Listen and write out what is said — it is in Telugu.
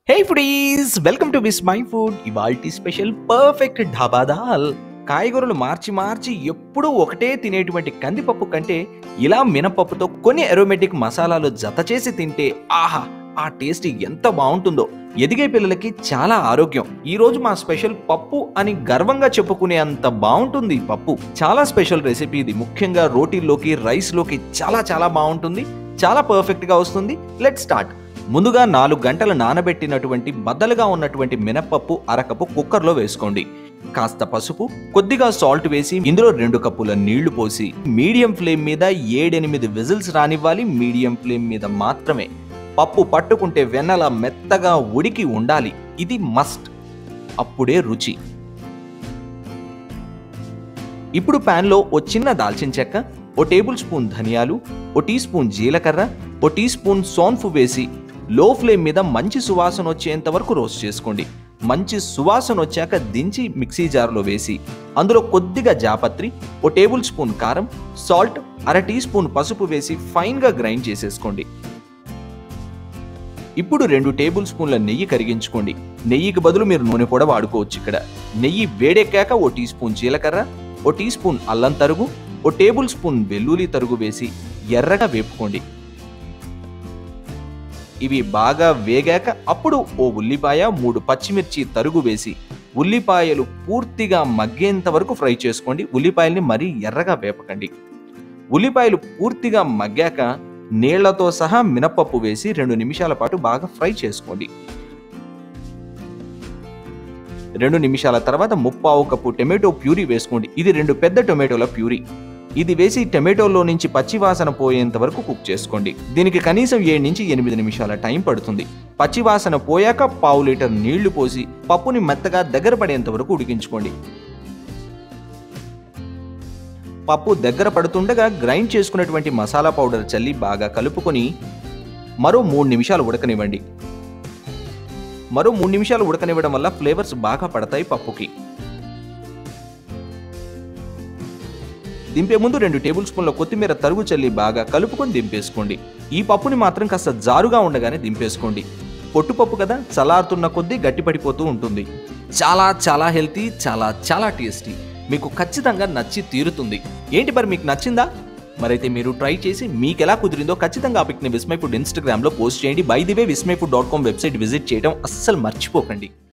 hey foodies welcome to Vismai మై ఫుడ్ ఇవాల్టి స్పెషల్ పర్ఫెక్ట్ ఢాబా దాల్ కాయగూరలు మార్చి మార్చి ఎప్పుడూ ఒకటే తినేటువంటి కందిపప్పు కంటే ఇలా మినపప్పుతో కొన్ని అరోమేటిక్ మసాలాలు జత చేసి తింటే ఆహా ఆ టేస్ట్ ఎంత బాగుంటుందో ఎదిగే పిల్లలకి చాలా ఆరోగ్యం ఈ రోజు మా స్పెషల్ పప్పు అని గర్వంగా చెప్పుకునే అంత బాగుంటుంది ఈ పప్పు చాలా స్పెషల్ రెసిపీ ఇది ముఖ్యంగా రోటీల్లోకి రైస్లోకి చాలా చాలా బాగుంటుంది చాలా పర్ఫెక్ట్ గా వస్తుంది లెట్ స్టార్ట్ ముందుగా నాలుగు గంటలు నానబెట్టినటువంటి బద్దలుగా ఉన్నటువంటి మినప్పప్పు అరకపు కుక్కర్లో వేసుకోండి కాస్త పసుపు కొద్దిగా సాల్ట్ వేసి ఇందులో రెండు కప్పుల నీళ్లు పోసి మీడియం ఫ్లేమ్ మీద ఏడెనిమిది విజిల్స్ రానివ్వాలి మీడియం ఫ్లేమ్ మీద మాత్రమే పప్పు పట్టుకుంటే వెన్నల మెత్తగా ఉడికి ఉండాలి ఇది మస్ట్ అప్పుడే రుచి ఇప్పుడు ప్యాన్లో ఓ చిన్న దాల్చిన చెక్క ఓ టేబుల్ స్పూన్ ధనియాలు ఓ టీ స్పూన్ జీలకర్ర ఓ టీ స్పూన్ సోన్ఫు వేసి లో ఫ్లేమ్ మీద మంచి సువాసన వచ్చేంత వరకు రోస్ట్ చేసుకోండి మంచి సువాసన వచ్చాక దించి మిక్సీ జార్లో వేసి అందులో కొద్దిగా జాపత్రి ఓ టేబుల్ స్పూన్ కారం సాల్ట్ అర టీ స్పూన్ పసుపు వేసి ఫైన్గా గ్రైండ్ చేసేసుకోండి ఇప్పుడు రెండు టేబుల్ స్పూన్ల నెయ్యి కరిగించుకోండి నెయ్యికి బదులు మీరు నూనె కూడా వాడుకోవచ్చు ఇక్కడ నెయ్యి వేడెక్కాక ఓ టీ స్పూన్ జీలకర్ర ఓ టీ స్పూన్ అల్లం తరుగు ఓ టేబుల్ స్పూన్ వెల్లుల్లి తరుగు వేసి ఎర్రగా వేపుకోండి ఇవి బాగా వేగాక అప్పుడు ఓ ఉల్లిపాయ మూడు పచ్చిమిర్చి తరుగు వేసి ఉల్లిపాయలు పూర్తిగా మగ్గేంత వరకు ఫ్రై చేసుకోండి ఉల్లిపాయల్ని మరీ ఎర్రగా వేపకండి ఉల్లిపాయలు పూర్తిగా మగ్గాక నీళ్లతో సహా మినపప్పు వేసి రెండు నిమిషాల పాటు బాగా ఫ్రై చేసుకోండి రెండు నిమిషాల తర్వాత ముప్పావు కప్పు టొమాటో ప్యూరీ వేసుకోండి ఇది రెండు పెద్ద టొమాటోల ప్యూరీ ఇది వేసి టొమాటోలో నుంచి పచ్చి వాసన పోయేంత వరకు కుక్ చేసుకోండి దీనికి కనీసం ఏడు నుంచి ఎనిమిది నిమిషాల టైం పడుతుంది పచ్చి వాసన పోయాక పావు లీటర్ నీళ్లు పోసి పప్పుని మెత్తగా దగ్గర పడేంత వరకు ఉడికించుకోండి పప్పు దగ్గర పడుతుండగా గ్రైండ్ చేసుకున్నటువంటి మసాలా పౌడర్ చల్లి బాగా కలుపుకొని మరో మూడు నిమిషాలు ఉడకనివ్వండి మరో మూడు నిమిషాలు ఉడకనివ్వడం వల్ల ఫ్లేవర్స్ బాగా పడతాయి పప్పుకి దింపే ముందు రెండు టేబుల్ స్పూన్ల కొత్తిమీర తరుగు చల్లి బాగా కలుపుకొని దింపేసుకోండి ఈ పప్పుని మాత్రం కాస్త జారుగా ఉండగానే దింపేసుకోండి పొట్టుపప్పు కదా చల్లారుతున్న కొద్దీ గట్టిపడిపోతూ ఉంటుంది చాలా చాలా హెల్తీ చాలా చాలా టేస్టీ మీకు ఖచ్చితంగా నచ్చి తీరుతుంది ఏంటి మరి మీకు నచ్చిందా మరైతే మీరు ట్రై చేసి మీకు ఎలా కుదిరిందో ఖచ్చితంగా ఆ పిక్ని విస్మై ఫుడ్ ఇన్స్టాగ్రామ్లో పోస్ట్ చేయండి by the way Vismai food dot com website visit చేయడం అస్సలు మర్చిపోకండి